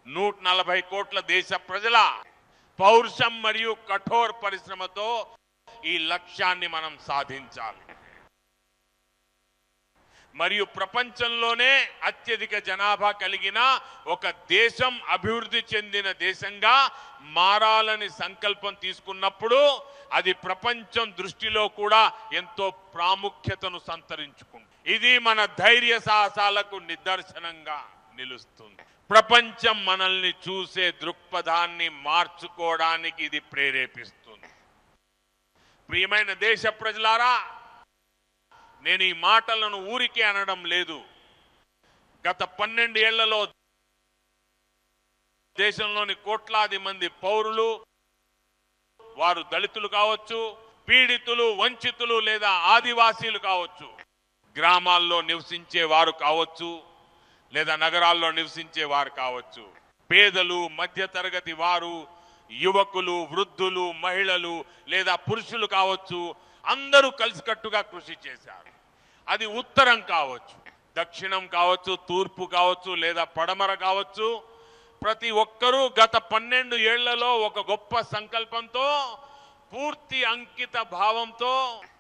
నూట నలభై కోట్ల దేశ ప్రజల పౌరుషం మరియు కఠోర పరిశ్రమతో ఈ లక్ష్యాన్ని మనం సాధించాలి మరియు ప్రపంచంలోనే అత్యధిక జనాభా కలిగిన ఒక దేశం అభివృద్ధి చెందిన దేశంగా మారాలని సంకల్పం తీసుకున్నప్పుడు అది ప్రపంచం దృష్టిలో కూడా ఎంతో ప్రాముఖ్యతను సంతరించుకుంది ఇది మన ధైర్య సాహసాలకు నిదర్శనంగా నిలుస్తుంది ప్రపంచం మనల్ని చూసే దృక్పథాన్ని మార్చుకోవడానికి ఇది ప్రేరేపిస్తుంది ప్రియమైన దేశ ప్రజలారా నేను ఈ మాటలను ఊరికే అనడం లేదు గత పన్నెండు ఏళ్లలో దేశంలోని కోట్లాది మంది పౌరులు వారు దళితులు కావచ్చు పీడితులు వంచితులు లేదా ఆదివాసీలు కావచ్చు గ్రామాల్లో నివసించే వారు కావచ్చు లేదా నగరాల్లో నివసించే వారు కావచ్చు పేదలు మధ్యతరగతి వారు యువకులు వృద్ధులు మహిళలు లేదా పురుషులు కావచ్చు అందరూ కలిసికట్టుగా కృషి చేశారు అది ఉత్తరం కావచ్చు దక్షిణం కావచ్చు తూర్పు కావచ్చు లేదా పడమర కావచ్చు ప్రతి ఒక్కరూ గత పన్నెండు ఏళ్లలో ఒక గొప్ప సంకల్పంతో పూర్తి అంకిత భావంతో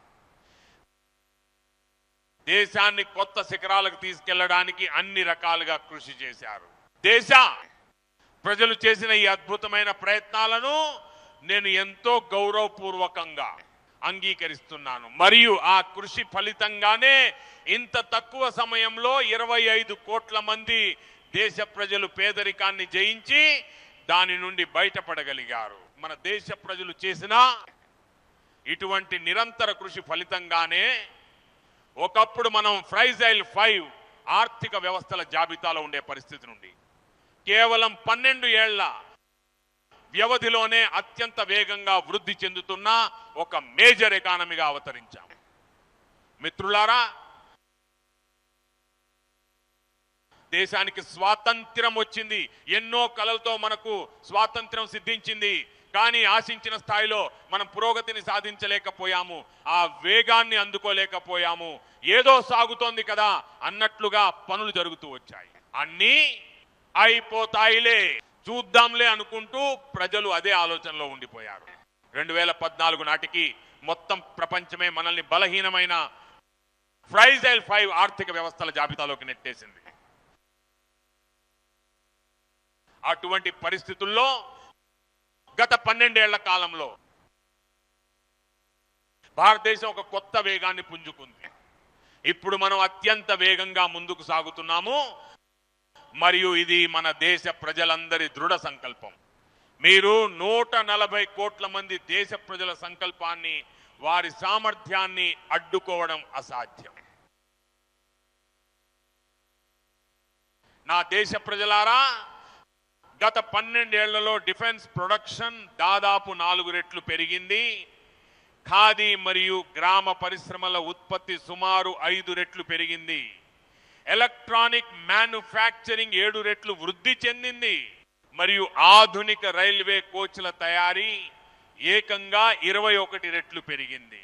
దేశాన్ని కొత్త శిఖరాలకు తీసుకెళ్లడానికి అన్ని రకాలుగా కృషి చేశారు దేశ ప్రజలు చేసిన ఈ అద్భుతమైన ప్రయత్నాలను నేను ఎంతో గౌరవపూర్వకంగా అంగీకరిస్తున్నాను మరియు ఆ కృషి ఫలితంగానే ఇంత తక్కువ సమయంలో ఇరవై ఐదు కోట్ల మంది దేశ ప్రజలు పేదరికాన్ని జయించి దాని నుండి బయటపడగలిగారు మన దేశ ప్రజలు చేసిన ఇటువంటి నిరంతర కృషి ఫలితంగానే ఒకప్పుడు మనం ఫ్రైజైల్ ఫైవ్ ఆర్థిక వ్యవస్థల జాబితాలో ఉండే పరిస్థితి నుండి కేవలం పన్నెండు ఏళ్ల వ్యవధిలోనే అత్యంత వేగంగా వృద్ధి చెందుతున్న ఒక మేజర్ ఎకానమీగా అవతరించాం మిత్రులారా దేశానికి స్వాతంత్ర్యం వచ్చింది ఎన్నో కలలతో మనకు స్వాతంత్ర్యం సిద్ధించింది కానీ ఆశించిన స్థాయిలో మనం పురోగతిని సాధించలేకపోయాము ఆ వేగాన్ని అందుకోలేకపోయాము ఏదో సాగుతోంది కదా అన్నట్లుగా పనులు జరుగుతూ వచ్చాయి అన్నీ అయిపోతాయిలే చూద్దాంలే అనుకుంటూ ప్రజలు అదే ఆలోచనలో ఉండిపోయారు రెండు వేల పద్నాలుగు నాటికి మొత్తం ప్రపంచమే మనల్ని బలహీనమైన ఫ్రైజైల్ ఫైవ్ ఆర్థిక వ్యవస్థల జాబితాలోకి నెట్టేసింది అటువంటి పరిస్థితుల్లో గత పన్నెండేళ్ల కాలంలో భారతదేశం ఒక కొత్త వేగాన్ని పుంజుకుంది ఇప్పుడు మనం అత్యంత వేగంగా ముందుకు సాగుతున్నాము మరియు ఇది మన దేశ ప్రజలందరి దృఢ సంకల్పం మీరు నూట నలభై కోట్ల మంది దేశ ప్రజల సంకల్పాన్ని వారి సామర్థ్యాన్ని అడ్డుకోవడం అసాధ్యం నా దేశ ప్రజలారా గత పన్నెండేళ్లలో డిఫెన్స్ ప్రొడక్షన్ దాదాపు నాలుగు రెట్లు పెరిగింది ఖాదీ మరియు గ్రామ పరిశ్రమల ఉత్పత్తి సుమారు ఐదు రెట్లు పెరిగింది ఎలక్ట్రానిక్ మ్యానుఫ్యాక్చరింగ్ ఏడు రెట్లు వృద్ధి చెందింది మరియు ఆధునిక రైల్వే కోచ్ల తయారీ ఏకంగా ఇరవై ఒకటి రెట్లు పెరిగింది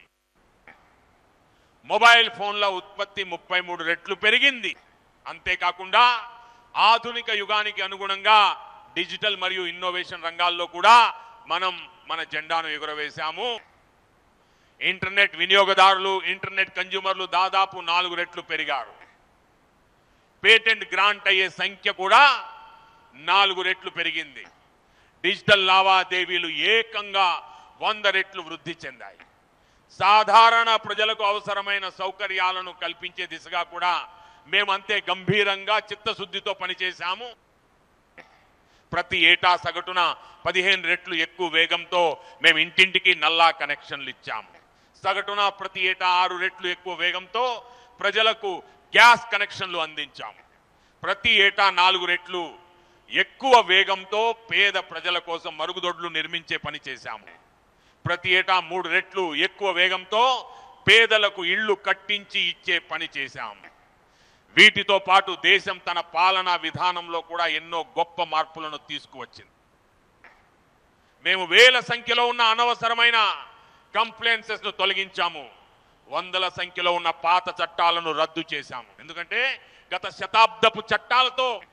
మొబైల్ ఫోన్ల ఉత్పత్తి ముప్పై మూడు రెట్లు పెరిగింది అంతేకాకుండా ఆధునిక యుగానికి అనుగుణంగా డిజిటల్ మరియు ఇన్నోవేషన్ రంగాల్లో కూడా మనం మన జెండాను ఎగురవేశాము ఇంటర్నెట్ వినియోగదారులు ఇంటర్నెట్ కన్జ్యూమర్లు దాదాపు నాలుగు రెట్లు పెరిగారు పేటెంట్ గ్రాంట్ అయ్యే సంఖ్య కూడా నాలుగు రెట్లు పెరిగింది డిజిటల్ లావాదేవీలు ఏకంగా వంద రెట్లు వృద్ధి చెందాయి సాధారణ ప్రజలకు అవసరమైన సౌకర్యాలను కల్పించే దిశగా కూడా మేమంతే గంభీరంగా చిత్తశుద్ధితో పనిచేశాము ప్రతి ఏటా సగటున పదిహేను రెట్లు ఎక్కువ వేగంతో మేము ఇంటింటికి నల్లా కనెక్షన్లు ఇచ్చాము సగటున ప్రతి ఏటా ఆరు రెట్లు ఎక్కువ వేగంతో ప్రజలకు గ్యాస్ కనెక్షన్లు అందించాము ప్రతి ఏటా నాలుగు రెట్లు ఎక్కువ వేగంతో పేద ప్రజల కోసం మరుగుదొడ్లు నిర్మించే పని చేశాము ప్రతి ఏటా మూడు రెట్లు ఎక్కువ వేగంతో పేదలకు ఇళ్లు కట్టించి ఇచ్చే పని చేశాము వీటితో పాటు దేశం తన పాలనా విధానంలో కూడా ఎన్నో గొప్ప మార్పులను తీసుకువచ్చింది మేము వేల సంఖ్యలో ఉన్న అనవసరమైన కంప్లైన్సెస్ ను తొలగించాము వందల సంఖ్యలో ఉన్న పాత చట్టాలను రద్దు చేశాము ఎందుకంటే గత శతాబ్దపు చట్టాలతో